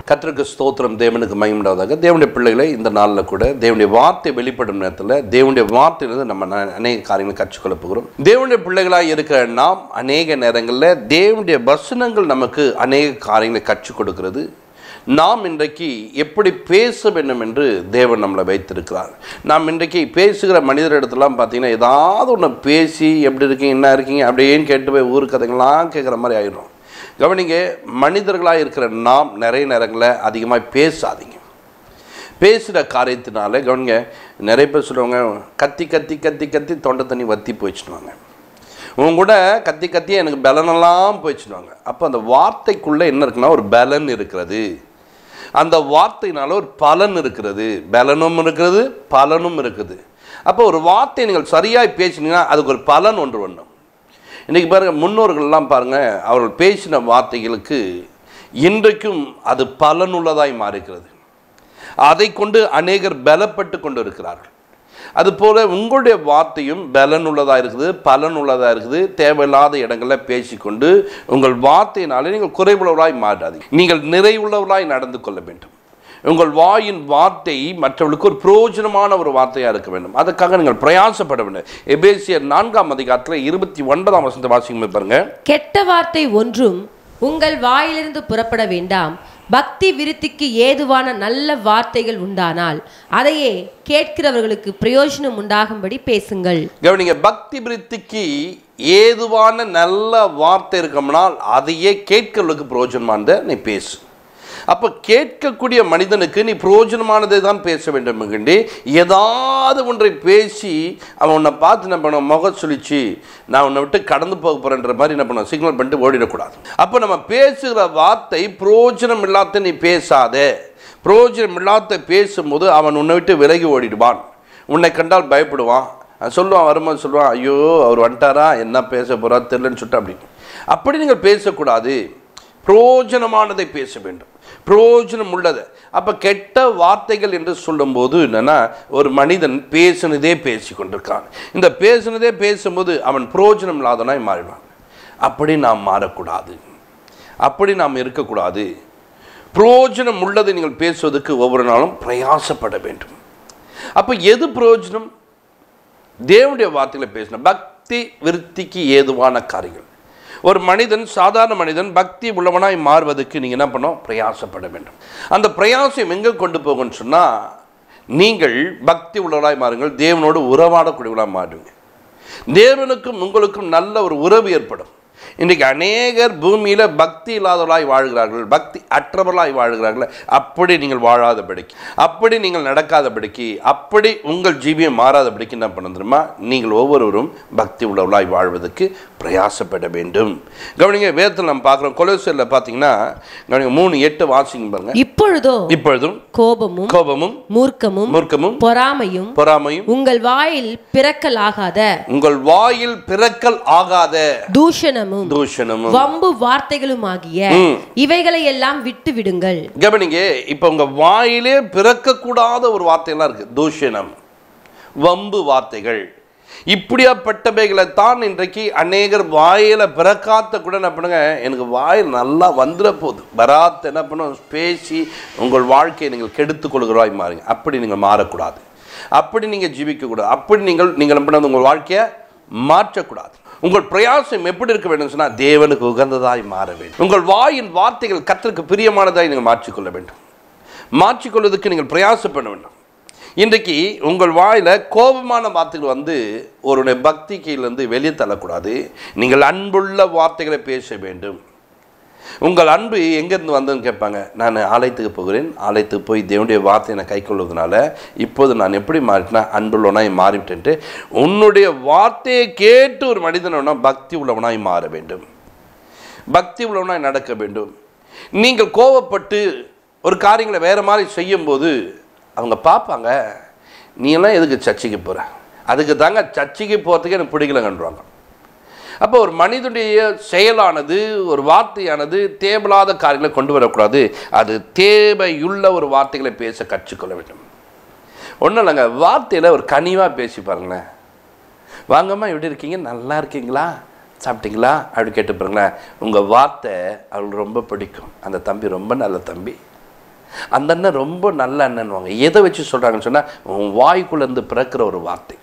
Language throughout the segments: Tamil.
கர்த்தருக்கு ஸ்தோத்திரம் தேவனுக்கு மயமுண்டாவதாக தேவனுடைய பிள்ளைகளை இந்த நாளில் கூட தேவனுடைய வார்த்தை வெளிப்படும் நேரத்தில் தேவனுடைய வார்த்தையிலிருந்து நம்ம ந- அநேக காரியங்களை கற்றுக்கொள்ள போகிறோம் தேவனுடைய பிள்ளைகளாக இருக்கிற நாம் அநேக நேரங்களில் தேவனுடைய வசனங்கள் நமக்கு அநேக காரியங்களை கற்றுக் கொடுக்கிறது நாம் இன்றைக்கு எப்படி பேச வேண்டும் என்று தேவன் நம்மளை வைத்திருக்கிறார் நாம் இன்றைக்கு பேசுகிற மனிதரிடத்துலாம் பார்த்தீங்கன்னா ஏதாவது ஒன்று பேசி எப்படி இருக்கீங்க என்ன இருக்கீங்க அப்படின்னு கேட்டு போய் ஊர் கதைகள்லாம் கேட்குற மாதிரி ஆயிடும் கவனிங்க மனிதர்களாக இருக்கிற நாம் நிறைய நேரங்களில் அதிகமாக பேசாதீங்க பேசுகிற காரியத்தினால கவனிங்க நிறைய பேர் சொல்லுவாங்க கத்தி கத்தி கத்தி கத்தி தொண்டை தண்ணி வத்தி போயிடுச்சுனுவாங்க உங்க கூட கத்தி கத்தி எனக்கு பலனெல்லாம் போயிடுச்சுனுவாங்க அப்போ அந்த வார்த்தைக்குள்ளே என்ன இருக்குன்னா ஒரு பலன் இருக்கிறது அந்த வார்த்தையினால ஒரு பலன் இருக்கிறது பலனும் இருக்கிறது பலனும் இருக்குது அப்போ ஒரு வார்த்தை நீங்கள் சரியாய் பேசினீங்கன்னா அதுக்கு ஒரு பலன் ஒன்று வேண்டும் இன்றைக்கி பாருங்கள் முன்னோர்கள்லாம் பாருங்கள் அவர்கள் பேசின வார்த்தைகளுக்கு இன்றைக்கும் அது பலனுள்ளதாய் மாறுகிறது அதை கொண்டு அநேகர் பலப்பட்டு கொண்டு இருக்கிறார்கள் அதுபோல உங்களுடைய வார்த்தையும் பலனுள்ளதாக இருக்குது பலனுள்ளதாக இருக்குது தேவையில்லாத இடங்களில் பேசிக்கொண்டு உங்கள் வார்த்தையினாலே நீங்கள் குறைவுள்ளவராய் மாறாதீங்க நீங்கள் நிறைவுள்ளவராய் நடந்து கொள்ள வேண்டும் உங்கள் வாயின் வார்த்தை மற்றவர்களுக்கு ஒரு பிரயோஜனமான ஒரு வார்த்தையாக இருக்க வேண்டும் அதுக்காக நீங்கள் பிரயாசப்பட வேண்டும் எபேசியர் நான்காம் அதிகாரத்தில் இருபத்தி ஒன்பதாம் வசந்த வாசிக்கும் பாருங்க கெட்ட வார்த்தை ஒன்றும் உங்கள் வாயிலிருந்து புறப்பட வேண்டாம் பக்தி விருத்திக்கு ஏதுவான நல்ல வார்த்தைகள் உண்டானால் அதையே கேட்கிறவர்களுக்கு பிரயோஜனம் உண்டாகும்படி பேசுங்கள் கவனிங்க பக்தி விருத்திக்கு ஏதுவான நல்ல வார்த்தை இருக்கோம்னால் அதையே கேட்கிறவர்களுக்கு பிரயோஜனமானதை நீ பேசு அப்போ கேட்கக்கூடிய மனிதனுக்கு நீ பிரயோஜனமானதை தான் பேச வேண்டும் என்கின்றே ஏதாவது ஒன்றை பேசி அவன் உன்னை பார்த்து என்ன பண்ணுவான் முக சுழிச்சு நான் உன்னை விட்டு கடந்து போக போகிறேன்ற மாதிரி என்ன பண்ணுவான் சிக்னல் பண்ணிட்டு ஓடிடக்கூடாது அப்போ நம்ம பேசுகிற வார்த்தை பிரயோஜனம் இல்லாத நீ பேசாதே பிரயோஜனம் இல்லாத பேசும்போது அவன் உன்னை விட்டு விலகி ஓடிடுவான் உன்னை கண்டால் பயப்படுவான் அவன் சொல்லுவான் வரும்போது சொல்லுவான் ஐயோ அவர் வந்துட்டாரா என்ன பேச போறா தெரிலன்னு சொல்லிட்டு அப்படி அப்படி நீங்கள் பேசக்கூடாது பிரயோஜனமானதை பேச வேண்டும் பிரயோஜனம் உள்ளது அப்போ கெட்ட வார்த்தைகள் என்று சொல்லும்போது என்னன்னா ஒரு மனிதன் பேசினதே பேசி கொண்டிருக்கான் இந்த பேசினதே பேசும்போது அவன் பிரயோஜனம் இல்லாதனாய் மாறிடுவான் அப்படி நாம் மாறக்கூடாது அப்படி நாம் இருக்கக்கூடாது பிரயோஜனம் உள்ளதை நீங்கள் பேசுவதற்கு ஒவ்வொரு நாளும் பிரயாசப்பட வேண்டும் அப்போ எது பிரயோஜனம் தேவனுடைய வார்த்தைகளை பேசணும் பக்தி விருத்திக்கு ஏதுவான காரியங்கள் ஒரு மனிதன் சாதாரண மனிதன் பக்தி உள்ளவனாய் மாறுவதற்கு நீங்கள் என்ன பண்ணணும் பிரயாசப்பட வேண்டும் அந்த பிரயாசம் எங்கே கொண்டு போகும்னு சொன்னால் நீங்கள் பக்தி உள்ளவராய் மாறுங்கள் தேவனோடு உறவாடக்கூடியவர்களாக மாறுவீங்க தேவனுக்கும் உங்களுக்கும் நல்ல ஒரு உறவு ஏற்படும் இன்றைக்கு அநேகர் பூமியில் பக்தி இல்லாதவர்களாய் வாழ்கிறார்கள் பக்தி அற்றவர்களாய் வாழ்கிறார்கள் அப்படி நீங்கள் வாழாதபடிக்கு அப்படி நீங்கள் நடக்காதபடிக்கு அப்படி உங்கள் ஜீவியம் மாறாதபடிக்கு என்ன பண்ண தெரியுமா நீங்கள் ஒவ்வொருவரும் பக்தி உள்ளவர்களாய் வாழ்வதற்கு பிரயாசப்பட வேண்டும் கவனிங்க வேதத்தில் நம்ம பார்க்குறோம் கொலோசியரில் பார்த்தீங்கன்னா கவனிங்க மூணு எட்டு வாசிங்க பாருங்க இப்பொழுதோ இப்பொழுதும் கோபமும் கோபமும் மூர்க்கமும் மூர்க்கமும் பொறாமையும் பொறாமையும் உங்கள் வாயில் பிறக்கலாகாத உங்கள் வாயில் பிறக்கல் ஆகாத தூஷணமும் தூஷணமும் வம்பு வார்த்தைகளுமாகிய இவைகளை எல்லாம் விட்டு விடுங்கள் கவனிங்க இப்போ உங்க வாயிலே பிறக்கக்கூடாத ஒரு வார்த்தையெல்லாம் இருக்கு தூஷணம் வம்பு வார்த்தைகள் இப்படியாப்பட்டவைகளை தான் இன்றைக்கு அநேகர் வாயில பிறக்காத்த கூட என்ன பண்ணுங்க எனக்கு வாயில் நல்லா வந்துட போகுது வராத்த என்ன பண்ணும் பேசி உங்கள் வாழ்க்கையை நீங்கள் கெடுத்துக் கொள்கிறாய் மாறுங்க அப்படி நீங்கள் மாறக்கூடாது அப்படி நீங்கள் ஜீவிக்கக்கூடாது அப்படி நீங்கள் நீங்கள் என்ன பண்ணது உங்கள் வாழ்க்கையை மாற்றக்கூடாது உங்கள் பிரயாசம் எப்படி இருக்க வேண்டும் சொன்னால் தேவனுக்கு உகந்ததாய் மாற வேண்டும் உங்கள் வாயின் வார்த்தைகள் கர்த்தருக்கு பிரியமானதாய் நீங்கள் மாற்றிக்கொள்ள வேண்டும் மாற்றிக்கொள்வதற்கு நீங்கள் பிரயாசப்பட வேண்டும் இன்றைக்கு உங்கள் வாயில் கோபமான வார்த்தைகள் வந்து ஒரு பக்தி கீழிருந்து வெளியே தள்ளக்கூடாது நீங்கள் அன்புள்ள வார்த்தைகளை பேச வேண்டும் உங்கள் அன்பு எங்கேருந்து வந்ததுன்னு கேட்பாங்க நான் ஆலயத்துக்கு போகிறேன் ஆலயத்துக்கு போய் தேவனுடைய வார்த்தையை நான் கை கொள்வதனால இப்போது நான் எப்படி மாறிட்டேன்னா அன்புள்ளவனாய் மாறிவிட்டேன்ட்டு உன்னுடைய வார்த்தையை கேட்டு ஒரு மனிதனா பக்தி உள்ளவனாய் மாற வேண்டும் பக்தி உள்ளவனாய் நடக்க வேண்டும் நீங்கள் கோவப்பட்டு ஒரு காரியங்களை வேறு மாதிரி செய்யும்போது அவங்க பார்ப்பாங்க நீ எல்லாம் எதுக்கு சர்ச்சைக்கு போகிற அதுக்கு தாங்க சர்ச்சைக்கு போகிறதுக்கு எனக்கு பிடிக்கலங்கன்றாங்க அப்போ ஒரு மனிதனுடைய செயலானது ஒரு வார்த்தையானது தேவையில்லாத காரியங்களை கொண்டு வரக்கூடாது அது தேவையுள்ள ஒரு வார்த்தைகளை பேச கற்றுக்கொள்ள வேண்டும் ஒன்றும் இல்லைங்க வார்த்தையில் ஒரு கனிவாக பேசி பாருங்களேன் வாங்கம்மா எப்படி இருக்கீங்க நல்லா இருக்கீங்களா சாப்பிட்டீங்களா அப்படி கேட்டு பாருங்களேன் உங்கள் வார்த்தை அவளுக்கு ரொம்ப பிடிக்கும் அந்த தம்பி ரொம்ப நல்ல தம்பி அந்த அண்ணன் ரொம்ப நல்ல அண்ணன்வாங்க எதை வச்சு சொல்கிறாங்கன்னு சொன்னால் உன் வாய்க்குள்ளேருந்து பிறக்கிற ஒரு வார்த்தை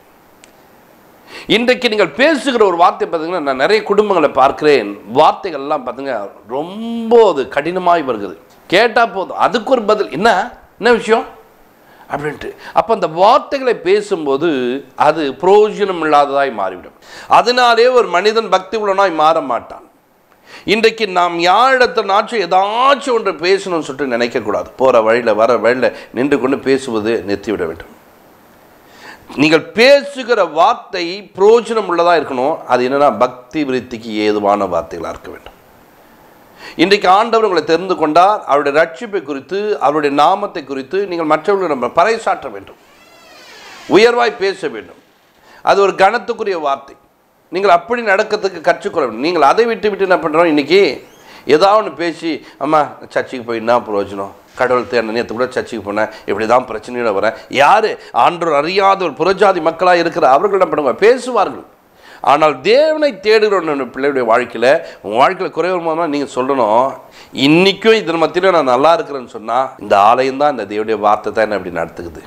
இன்றைக்கு நீங்கள் பேசுகிற ஒரு வார்த்தை பார்த்தீங்கன்னா நான் நிறைய குடும்பங்களை பார்க்கிறேன் வார்த்தைகள்லாம் பார்த்தீங்க ரொம்ப அது கடினமாய் வருகிறது கேட்டால் போதும் அதுக்கு ஒரு பதில் என்ன என்ன விஷயம் அப்படின்ட்டு அப்போ அந்த வார்த்தைகளை பேசும்போது அது பிரயோஜனம் இல்லாததாய் மாறிவிடும் அதனாலே ஒரு மனிதன் பக்தி உள்ளனாய் மாற மாட்டான் இன்றைக்கு நாம் யாரிடத்தினாச்சும் ஏதாச்சும் ஒன்று பேசணும்னு சொல்லிட்டு நினைக்கக்கூடாது போகிற வழியில் வர வழியில் நின்று கொண்டு பேசுவது நிறுத்திவிட வேண்டும் நீங்கள் பேசுகிற வார்த்தை பிரயோஜனம் உள்ளதாக இருக்கணும் அது என்னன்னா பக்தி விருத்திக்கு ஏதுவான வார்த்தைகளாக இருக்க வேண்டும் இன்றைக்கு ஆண்டவர் உங்களை தெரிந்து கொண்டார் அவருடைய ரட்சிப்பை குறித்து அவருடைய நாமத்தை குறித்து நீங்கள் மற்றவர்களிடம் பறைசாற்ற வேண்டும் உயர்வாய் பேச வேண்டும் அது ஒரு கனத்துக்குரிய வார்த்தை நீங்கள் அப்படி நடக்கிறதுக்கு கற்றுக்கொள்ள வேண்டும் நீங்கள் அதை விட்டு விட்டு என்ன பண்ணுறோம் இன்றைக்கி ஏதாவது ஒன்று பேசி அம்மா சர்ச்சுக்கு போய் என்ன பிரயோஜனம் கடவுள் தேர்ந்த நேற்று கூட சர்ச்சுக்கு போனேன் இப்படி தான் பிரச்சனையோட வரேன் யார் ஆண்டவர் அறியாத ஒரு புறஜாதி மக்களாக இருக்கிற அவர்கள் என்ன பண்ணுவாங்க பேசுவார்கள் ஆனால் தேவனை தேடுகிற பிள்ளையுடைய வாழ்க்கையில் உங்கள் வாழ்க்கையில் குறைவு நீங்கள் சொல்லணும் இன்றைக்கும் இதன் மத்தியில் நான் நல்லா இருக்கிறேன்னு சொன்னால் இந்த ஆலயம் தான் இந்த தேவனுடைய வார்த்தை தான் என்ன இப்படி நடத்துக்குது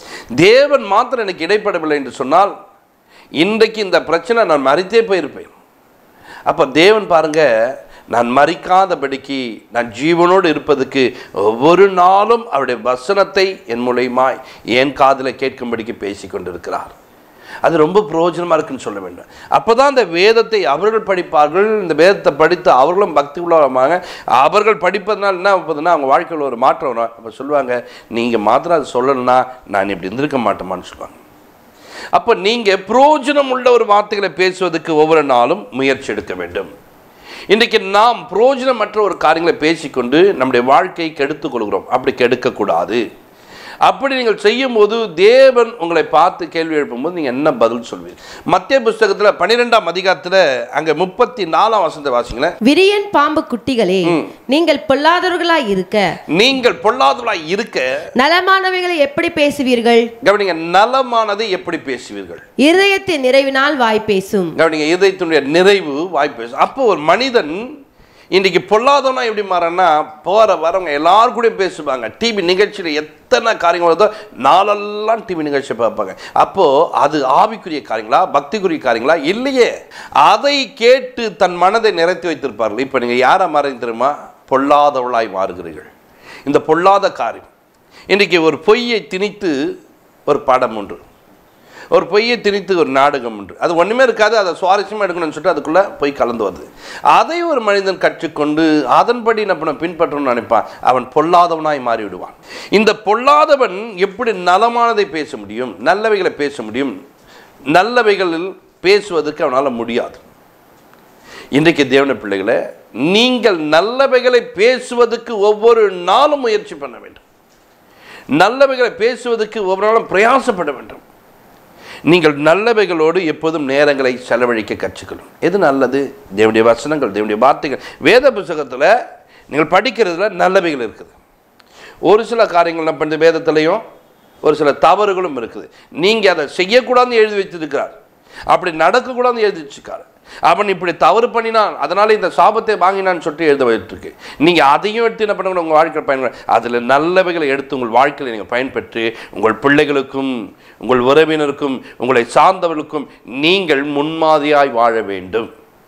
தேவன் மாத்திரம் எனக்கு இடைப்படவில்லை என்று சொன்னால் இன்றைக்கு இந்த பிரச்சனை நான் மறித்தே போயிருப்பேன் அப்போ தேவன் பாருங்க நான் மறிக்காதபடிக்கு நான் ஜீவனோடு இருப்பதுக்கு ஒவ்வொரு நாளும் அவருடைய வசனத்தை என் மூலியமாய் என் காதில் கேட்கும்படிக்கு பேசி கொண்டிருக்கிறார் அது ரொம்ப பிரயோஜனமாக இருக்குன்னு சொல்ல வேண்டும் அப்போ தான் இந்த வேதத்தை அவர்கள் படிப்பார்கள் இந்த வேதத்தை படித்து அவர்களும் பக்தி உள்ளவங்க அவர்கள் படிப்பதனால் என்ன ஆகுதுன்னா அவங்க வாழ்க்கையில் ஒரு மாற்றம் வரும் அப்போ சொல்லுவாங்க நீங்கள் மாத்திரம் அது சொல்லணும்னா நான் இப்படி இருந்திருக்க மாட்டோமான்னு சொல்லுவாங்க அப்போ நீங்கள் பிரயோஜனம் உள்ள ஒரு வார்த்தைகளை பேசுவதற்கு ஒவ்வொரு நாளும் முயற்சி எடுக்க வேண்டும் இன்றைக்கு நாம் பிரயோஜனமற்ற ஒரு காரியங்களை பேசிக்கொண்டு நம்முடைய வாழ்க்கையை கெடுத்துக் கொள்கிறோம் அப்படி கெடுக்கக்கூடாது அப்படி நீங்கள் செய்யும்போது தேவன் உங்களை பார்த்து கேள்வி எழுப்பும்போது நீங்கள் என்ன பதில் சொல்வீர்கள் மத்திய புஸ்தகத்தில் பன்னிரெண்டாம் அதிகாரத்தில் அங்கே முப்பத்தி நாலாம் வசனத்தை வாசிங்களேன் விரியன் பாம்பு குட்டிகளே நீங்கள் பொல்லாதவர்களாய் இருக்க நீங்கள் பொல்லாதவர்களாய் இருக்க நலமானவைகளை எப்படி பேசுவீர்கள் கவனிங்க நலமானதை எப்படி பேசுவீர்கள் இருதயத்தின் நிறைவினால் வாய் பேசும் கவனிங்க இதயத்தினுடைய நிறைவு வாய்ப்பு அப்போ ஒரு மனிதன் இன்றைக்கி பொல்லாதவனா எப்படி மாறன்னா போகிற வரவங்க எல்லாரும் கூட பேசுவாங்க டிவி நிகழ்ச்சியில் எத்தனை காரியங்கள் வருதோ நாளெல்லாம் டிவி நிகழ்ச்சி பார்ப்பாங்க அப்போது அது ஆவிக்குரிய காரியங்களா பக்திக்குரிய காரியங்களா இல்லையே அதை கேட்டு தன் மனதை நிறைத்து வைத்திருப்பார்கள் இப்போ நீங்கள் யாரை மாறி தெரியுமா பொல்லாதவளாய் மாறுகிறீர்கள் இந்த பொல்லாத காரியம் இன்றைக்கி ஒரு பொய்யை திணித்து ஒரு படம் ஒன்று ஒரு பொய்யை திணித்து ஒரு நாடகம் உண்டு அது ஒன்றுமே இருக்காது அதை சுவாரஸ்யமாக எடுக்கணும்னு சொல்லிட்டு அதுக்குள்ளே போய் கலந்து வருது அதை ஒரு மனிதன் கற்றுக்கொண்டு அதன்படி நம்ம பின்பற்றணும்னு நினைப்பான் அவன் பொல்லாதவனாய் மாறி விடுவான் இந்த பொல்லாதவன் எப்படி நலமானதை பேச முடியும் நல்லவைகளை பேச முடியும் நல்லவைகளில் பேசுவதற்கு அவனால் முடியாது இன்றைக்கு தேவன பிள்ளைகளை நீங்கள் நல்லவைகளை பேசுவதற்கு ஒவ்வொரு நாளும் முயற்சி பண்ண வேண்டும் நல்லவைகளை பேசுவதற்கு ஒவ்வொரு நாளும் பிரயாசப்பட வேண்டும் நீங்கள் நல்லவைகளோடு எப்போதும் நேரங்களை செலவழிக்க கற்றுக்கணும் எது நல்லது தேவனுடைய வசனங்கள் தேவனுடைய வார்த்தைகள் வேத புத்தகத்தில் நீங்கள் படிக்கிறதுல நல்லவைகள் இருக்குது ஒரு சில காரியங்கள் நம்ம இந்த வேதத்துலேயும் ஒரு சில தவறுகளும் இருக்குது நீங்கள் அதை செய்யக்கூடாதுன்னு எழுதி வச்சிருக்கிறார் அப்படி நடக்கக்கூடாதுன்னு எழுதி வச்சிருக்காரு அவன் இப்படி தவறு பண்ணினான் அதனால இந்த சாபத்தை வாங்கினான்னு சொல்லிட்டு எழுத வைத்திருக்கு நீங்கள் அதையும் எடுத்து என்ன பண்ணுங்க உங்கள் வாழ்க்கையில் பயன்பட அதில் நல்லவைகளை எடுத்து உங்கள் வாழ்க்கையில் நீங்கள் பயன்பெற்று உங்கள் பிள்ளைகளுக்கும் உங்கள் உறவினருக்கும் உங்களை சார்ந்தவர்களுக்கும் நீங்கள் முன்மாதிரியாய் வாழ வேண்டும்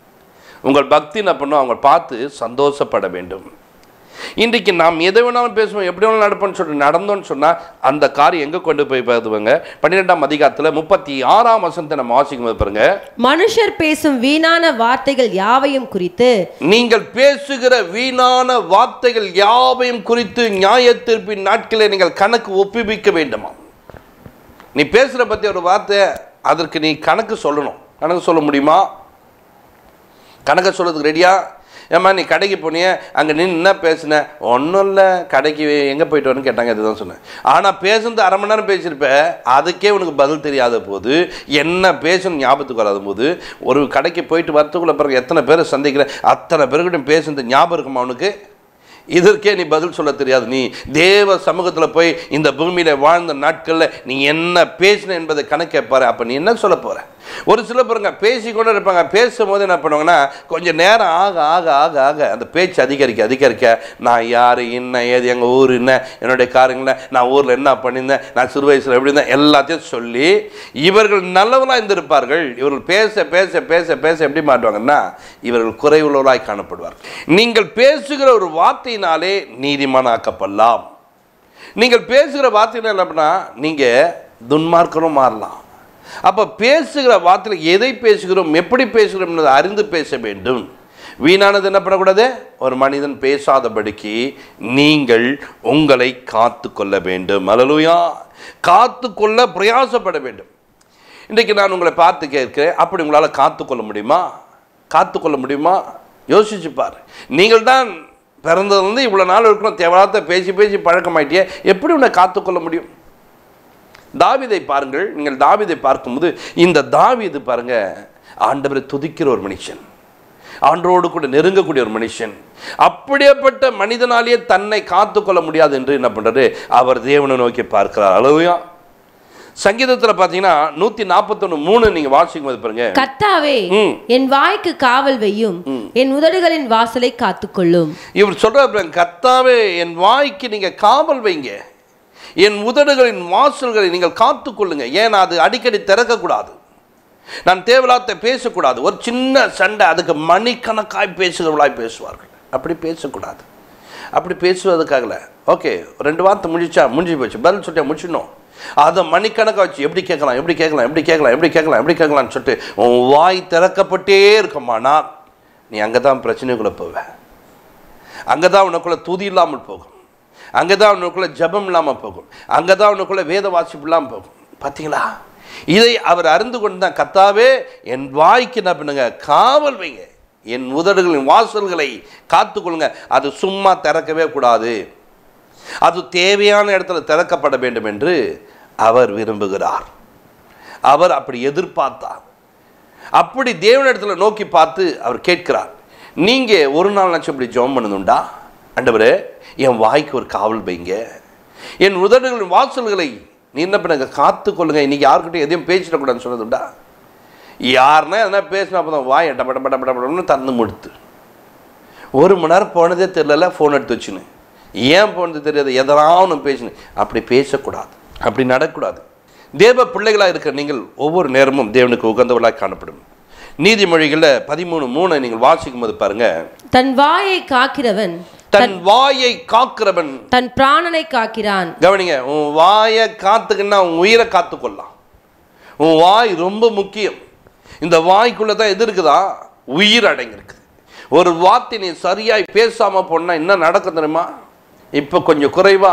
உங்கள் பக்தி என்ன பண்ணும் அவங்க பார்த்து சந்தோஷப்பட வேண்டும் இன்றைக்கு நாம் எதை வேணாலும் பேசுவோம் எப்படி வேணாலும் நடப்போம்னு சொல்லிட்டு நடந்தோம்னு சொன்னால் அந்த காரியம் எங்கே கொண்டு போய் பார்த்துவாங்க பன்னிரெண்டாம் அதிகாரத்தில் முப்பத்தி ஆறாம் வசனத்தை நம்ம வாசிக்கும் போது பாருங்க மனுஷர் பேசும் வீணான வார்த்தைகள் யாவையும் குறித்து நீங்கள் பேசுகிற வீணான வார்த்தைகள் யாவையும் குறித்து நியாயத்தீர்ப்பின் நாட்களில் நீங்கள் கணக்கு ஒப்புவிக்க வேண்டுமா நீ பேசுகிற பற்றி ஒரு வார்த்தை அதற்கு நீ கணக்கு சொல்லணும் கணக்கு சொல்ல முடியுமா கணக்கு சொல்றதுக்கு ரெடியா ஏம்மா நீ கடைக்கு போனியே அங்கே நின்று என்ன பேசின ஒன்றும் இல்லை கடைக்கு எங்கே போயிட்டு வரேன்னு கேட்டாங்க இதுதான் சொன்னேன் ஆனால் பேசுனது அரை மணி நேரம் பேசியிருப்ப அதுக்கே உனக்கு பதில் தெரியாத போது என்ன பேசணும் ஞாபகத்துக்கு வராத போது ஒரு கடைக்கு போயிட்டு வரத்துக்குள்ள பிறகு எத்தனை பேரை சந்திக்கிற அத்தனை பேர்கிட்ட பேசுனது ஞாபகம் இருக்குமா அவனுக்கு இதற்கே நீ பதில் சொல்ல தெரியாது நீ தேவ சமூகத்தில் போய் இந்த பூமியில் வாழ்ந்த நாட்களில் நீ என்ன பேசின என்பதை கணக்கேற்பாரு அப்போ நீ என்ன சொல்ல போற ஒரு சில பேருங்க பேசிக்கொண்டு இருப்பாங்க பேசும்போது என்ன பண்ணுவாங்கன்னா கொஞ்சம் நேரம் ஆக ஆக ஆக ஆக அந்த பேச்சு அதிகரிக்க அதிகரிக்க நான் யார் என்ன ஏது எங்கள் ஊர் என்ன என்னுடைய காரியங்கள நான் ஊரில் என்ன பண்ணியிருந்தேன் நான் சிறு வயசில் எப்படி இருந்தேன் எல்லாத்தையும் சொல்லி இவர்கள் நல்லவர்களாக இருந்திருப்பார்கள் இவர்கள் பேச பேச பேச பேச எப்படி மாட்டுவாங்கன்னா இவர்கள் குறைவுள்ளவராய் காணப்படுவார்கள் நீங்கள் பேசுகிற ஒரு வார்த்தையினாலே நீதிமான் ஆக்கப்படலாம் நீங்கள் பேசுகிற வார்த்தையினால் என்ன அப்படின்னா நீங்கள் துன்மார்க்கனும் மாறலாம் அப்போ பேசுகிற வார்த்தையில் எதை பேசுகிறோம் எப்படி பேசுகிறோம் என்பதை அறிந்து பேச வேண்டும் வீணானது என்ன பண்ணக்கூடாது ஒரு மனிதன் பேசாதபடிக்கு நீங்கள் உங்களை காத்து கொள்ள வேண்டும் அலலுயா காத்து கொள்ள பிரயாசப்பட வேண்டும் இன்றைக்கு நான் உங்களை பார்த்து கேட்கிறேன் அப்படி உங்களால் காத்துக்கொள்ள முடியுமா காத்துக்கொள்ள முடியுமா யோசிச்சு பாரு நீங்கள் தான் பிறந்ததுலேருந்து இவ்வளோ நாள் இருக்கணும் தேவையாத பேசி பேசி பழக்கமாயிட்டியே எப்படி உன்னை காத்துக்கொள்ள முடியும் தாவிதை பாருங்கள் நீங்கள் தாவிதை பார்க்கும்போது இந்த தாவீது பாருங்க ஆண்டவரை துதிக்கிற ஒரு மனுஷன் ஆண்டரோடு கூட நெருங்கக்கூடிய ஒரு மனுஷன் அப்படியேப்பட்ட மனிதனாலேயே தன்னை காத்துக்கொள்ள முடியாது என்று என்ன பண்றாரு அவர் தேவனை நோக்கி பார்க்கிறார் அளவுயா சங்கீதத்தில் பார்த்தீங்கன்னா நூற்றி நாற்பத்தொன்று மூணு நீங்கள் வாசிக்கும் போது பாருங்க கர்த்தாவே ம். என் வாய்க்கு காவல் வையும் என் உதடுகளின் வாசலை காத்துக்கொள்ளும் இவர் சொல்ற கர்த்தாவே என் வாய்க்கு நீங்க காவல் வைங்க என் உதடுகளின் வாசல்களை நீங்கள் காத்துக்கொள்ளுங்க ஏன்னா அது அடிக்கடி திறக்கக்கூடாது நான் தேவையில்லாத பேசக்கூடாது ஒரு சின்ன சண்டை அதுக்கு மணிக்கணக்காய் பேசுகிறவளாய் பேசுவார்கள் அப்படி பேசக்கூடாது அப்படி பேசுவதுக்காகல ஓகே ரெண்டு வார்த்தை முடிச்சா முடிஞ்சு போச்சு பதில் சொல்லிட்டா முடிச்சிடணும் அதை மணிக்கணக்காக வச்சு எப்படி கேட்கலாம் எப்படி கேட்கலாம் எப்படி கேட்கலாம் எப்படி கேட்கலாம் எப்படி கேட்கலாம்னு சொல்லிட்டு உன் வாய் திறக்கப்பட்டே இருக்குமானால் நீ அங்கே தான் பிரச்சனைக்குள்ளே போவ அங்கே தான் உனக்குள்ள துதி இல்லாமல் போகும் அங்கே தான் உனக்குள்ள ஜெபம் இல்லாமல் போகும் அங்கே தான் உனக்குள்ள வேத வாசிப்பு இல்லாமல் போகும் பார்த்தீங்களா இதை அவர் அறிந்து கொண்டு தான் கத்தாவே என் வாய்க்கு என்ன பண்ணுங்க காவல் வைங்க என் உதடுகளின் வாசல்களை காத்துக்கொள்ளுங்க அது சும்மா திறக்கவே கூடாது அது தேவையான இடத்துல திறக்கப்பட வேண்டும் என்று அவர் விரும்புகிறார் அவர் அப்படி எதிர்பார்த்தார் அப்படி தேவனிடத்தில் நோக்கி பார்த்து அவர் கேட்கிறார் நீங்கள் ஒரு நாள் நினச்சி இப்படி ஜெபம் பண்ணதுண்டா ஆண்டவரே என் வாய்க்கு ஒரு காவல் வைங்க என் உதடுகளின் வாசல்களை நீ என்ன பண்ணுங்க காத்து கொள்ளுங்க இன்னைக்கு யாருக்கிட்டையும் எதையும் பேசிடக்கூடாதுன்னு சொன்னதுண்டா யாருன்னா எதனா பேசினா அப்போ தான் வாய் டபட பட பட படம்னு திறந்து முடித்து ஒரு மணி நேரம் போனதே தெரியல ஃபோன் எடுத்து வச்சுன்னு ஏன் போனது தெரியாது எதனா ஒன்று பேசினு அப்படி பேசக்கூடாது அப்படி நடக்கக்கூடாது தேவ பிள்ளைகளாக இருக்கிற நீங்கள் ஒவ்வொரு நேரமும் தேவனுக்கு உகந்தவர்களாக காணப்படும் நீதிமொழிகளில் பதிமூணு மூணை நீங்கள் வாசிக்கும் போது பாருங்க தன் வாயை காக்கிறவன் தன் வாயை காக்கிறவன் தன் பிராணனை காக்கிறான் கவனிங்க உன் வாயை காத்துக்குன்னா உன் உயிரை காத்துக்கொள்ளலாம் உன் வாய் ரொம்ப முக்கியம் இந்த வாய்க்குள்ளே தான் எது இருக்குதா உயிர் அடங்கியிருக்குது ஒரு வார்த்தை நீ சரியாய் பேசாமல் போனால் என்ன நடக்கும் தெரியுமா இப்போ கொஞ்சம் குறைவா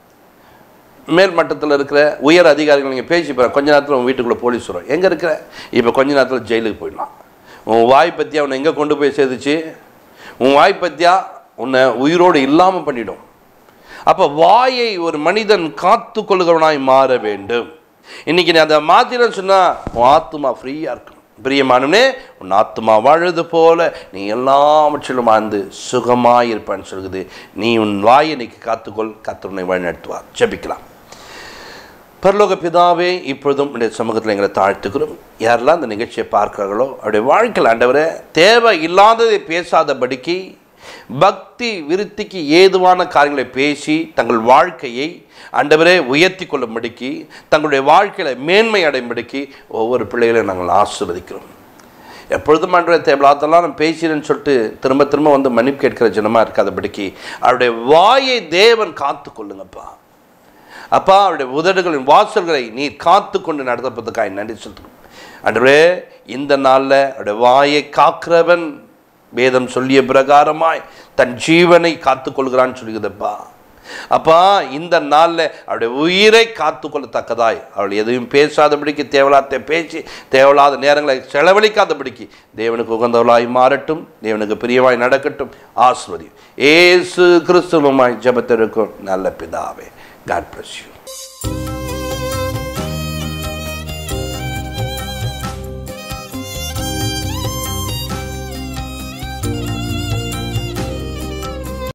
மேல் மட்டத்தில் இருக்கிற உயர் அதிகாரிகள் நீங்கள் பேசி பாருங்க கொஞ்ச நேரத்தில் உன் வீட்டுக்குள்ளே போலீஸ் வரும் எங்கே இருக்கிற இப்போ கொஞ்ச நேரத்தில் ஜெயிலுக்கு போயிடலாம் உன் வாய் பற்றியா உன்னை எங்கே கொண்டு போய் சேர்த்துச்சு உன் வாய் பற்றியா உன்னை உயிரோடு இல்லாமல் பண்ணிடும் அப்போ வாயை ஒரு மனிதன் காத்து கொள்கிறவனாய் மாற வேண்டும் இன்னைக்கு நீ அதை மாத்திரன்னு சொன்னால் உன் ஆத்மா ஃப்ரீயாக இருக்கும் பிரியமானவனே உன் ஆத்மா வாழுது போல நீ எல்லாவற்றிலும் வாழ்ந்து சுகமாக இருப்பான்னு சொல்லுது நீ உன் வாயை இன்னைக்கு காத்துக்கொள் கத்துனை வழிநடத்துவார் ஜெபிக்கலாம் பரலோக பிதாவே இப்பொழுதும் இந்த சமூகத்தில் எங்களை தாழ்த்துக்கிறோம் யாரெல்லாம் இந்த நிகழ்ச்சியை பார்க்கிறார்களோ அவருடைய வாழ்க்கையில் ஆண்டவரே தேவை இல்லாததை பேசாதபடிக்கு பக்தி விருத்திக்கு ஏதுவான காரியங்களை பேசி தங்கள் வாழ்க்கையை ஆண்டவரே உயர்த்தி கொள்ளும்படிக்கு தங்களுடைய வாழ்க்கையில் மேன்மை அடையும்படிக்கு ஒவ்வொரு பிள்ளைகளையும் நாங்கள் ஆசீர்வதிக்கிறோம் எப்பொழுதும் ஆண்டவரே தேவையில்லாதெல்லாம் நான் பேசினேன்னு சொல்லிட்டு திரும்ப திரும்ப வந்து மன்னிப்பு கேட்கிற ஜனமாக இருக்காதபடிக்கு அவருடைய வாயை தேவன் காத்து கொள்ளுங்கப்பா அப்பா அவருடைய உதடுகளின் வாசல்களை நீர் காத்து கொண்டு நடத்தப்பதற்காக நன்றி சொல்கிறோம் அன்றே இந்த நாளில் அவருடைய வாயை காக்கிறவன் வேதம் சொல்லிய பிரகாரமாய் தன் ஜீவனை காத்துக்கொள்கிறான்னு சொல்லுகிறதப்பா அப்பா இந்த நாளில் அவருடைய உயிரை காத்துக்கொள்ளத்தக்கதாய் அவள் எதையும் பேசாதபடிக்கு தேவையில்லாத பேசி தேவையில்லாத நேரங்களை செலவழிக்காதபடிக்கு தேவனுக்கு உகந்தவளாய் மாறட்டும் தேவனுக்கு பிரியமாய் நடக்கட்டும் ஆஸ்வதி ஏசு கிறிஸ்துவமாய் ஜபத்திற்கும் நல்ல பிதாவே God bless you.